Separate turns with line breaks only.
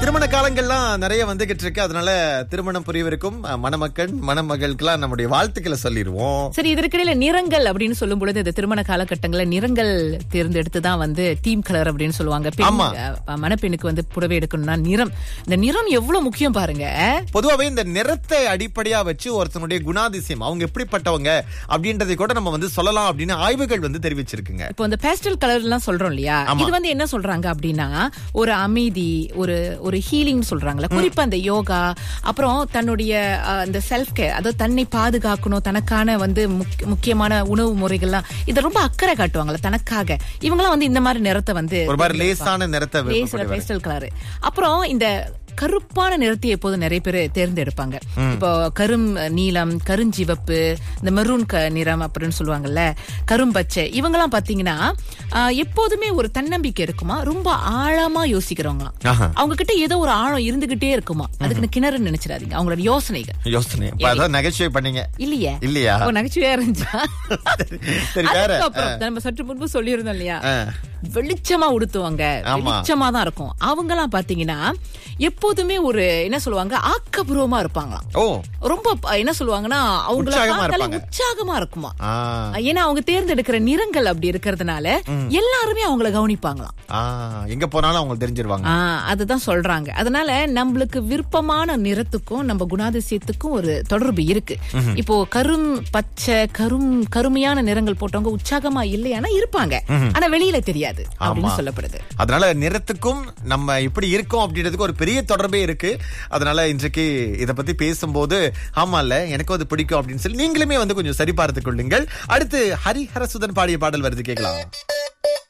திருமண காலங்கள்லாம் நிறைய வந்துகிட்டு இருக்கு அதனால திருமணம் புரியவிருக்கும் அஹ், மணமக்கன் மணமகளுக்கெல்லாம் நம்முடைய வாழ்த்துக்களை சொல்லிடுவோம்
சரி இதற்கிடையில நிறங்கள் அப்படின்னு சொல்லும் பொழுது இந்த திருமண காலகட்டங்கள்ல நிறங்கள் தேர்ந்தெடுத்து தான் வந்து டீம் கலர் அப்படின்னு சொல்லுவாங்க பெண்,
ஆமா.
அஹ், மணப்பெண்ணுக்கு வந்து புடவை எடுக்கணும்னா நிறம் இந்த நிறம் எவ்வளவு முக்கியம் பாருங்க
பொதுவாவே இந்த நிறத்தை அடிப்படையா வச்சு ஒருத்தனுடைய குணாதிசயம் அவங்க எப்படிப்பட்டவங்க அப்படின்றதை கூட நம்ம வந்து சொல்லலாம் அப்படின்னு ஆய்வுகள் வந்து தெரிவிச்சிருக்குங்க
இப்போ இந்த பேஸ்டல் கலர் எல்லாம் சொல்றோம் இல்லையா
ஆமா.
இது வந்து என்ன சொல்றாங்க அப்படின்னா ஒரு அமைதி ஒரு ஒரு ஹீலிங் சொல்றாங்கல்ல குறிப்பா அந்த யோகா அப்புறம் தன்னுடைய அஹ், இந்த செல்ஃப் கேர் அதாவது தன்னை பாதுகாக்கணும் தனக்கான வந்து முக்கிய- முக்கியமான உணவு முறைகள்லாம் இதை ரொம்ப அக்கறை காட்டுவாங்கல்ல தனக்காக இவங்கெல்லாம் வந்து இந்த மாதிரி நிறத்தை வந்து
ஒரு மாதிரி லேசான நிறத்தை
லேசில
விருப்பப்படுவாங்க.
பேஸ்டல் கலர் அப்புறம் இந்த கருப்பான நிறத்தை எப்போது நிறைய பேர் தேர்ந்தெடுப்பாங்க இப்போ கரும் நீலம் கருஞ்சிவப்பு இந்த மெரூன் க நிறம் அப்படின்னு சொல்லுவாங்கல்ல கரும்பச்சை இவங்கெல்லாம் பாத்தீங்கன்னா ஆஹ், எப்போதுமே ஒரு தன்னம்பிக்கை இருக்குமா ரொம்ப ஆழமா யோசிக்கிறவங்களாம்
ஆஹா.
அவங்க கிட்ட ஏதோ ஒரு ஆழம் இருந்துகிட்டே இருக்குமா அதுக்கு கிணறுன்னு நினைச்சிடாதீங்க அவங்களோட யோசனைகள்
யோசனை இப்ப அதான் நகைச்சுவை பண்ணீங்க
இல்லையே
இல்லையா
ஓ, நகைச்சுவையா இருந்துச்சா
சரி வேற
அதுக்கப்புறம் நம்ம சற்று முன்பு சொல்லியிருந்தோம் இல்லையா
ஆ.
வெளிச்சமா உடுத்துவாங்க
ஆமா.
வெளிச்சமா தான் இருக்கும் அவங்க எல்லாம் பாத்தீங்கன்னா எப்போதுமே ஒரு என்ன சொல்லுவாங்க ஆக்கபூர்வமா இருப்பாங்களாம்
ஓ
ரொம்ப ப- என்ன சொல்லுவாங்கன்னா அவங்கள
உற்சாகமா
பார்த்தாலே
இருப்பாங்க.
உற்சாகமா இருக்குமா
ஆ
ஏன்னா அவங்க தேர்ந்தெடுக்கிற நிறங்கள் அப்படி இருக்கிறதுனால எல்லாருமே அவங்கள கவனிப்பாங்களாம்
ஆ எங்க போனாலும் அவங்களுக்கு தெரிஞ்சிருவாங்க
ஆ அதுதான் சொல்றாங்க அதனால நம்மளுக்கு விருப்பமான நிறத்துக்கும் நம்ம குணாதிசயத்துக்கும் ஒரு தொடர்பு இருக்கு இப்போ கரும் பச்சை கரும் கருமையான நிறங்கள் போட்டவங்க உற்சாகமா இல்லையானா இருப்பாங்க ஆனா வெளியில தெரியாது அப்படின்னு சொல்லப்படுது
அதனால நிறத்துக்கும் நம்ம எப்படி இருக்கோம் அப்படின்றதுக்கு ஒரு பெரிய தொடர்பே இருக்கு அதனால இன்றைக்கு இத பத்தி பேசும்போது ஆமால எனக்கும் அது பிடிக்கும் அப்படின்னு சொல்லி நீங்களுமே வந்து கொஞ்சம் சரி பார்த்துக் கொள்ளுங்கள் அடுத்து ஹரிஹரசுதன் பாடிய பாடல் வருது கேட்கலாம்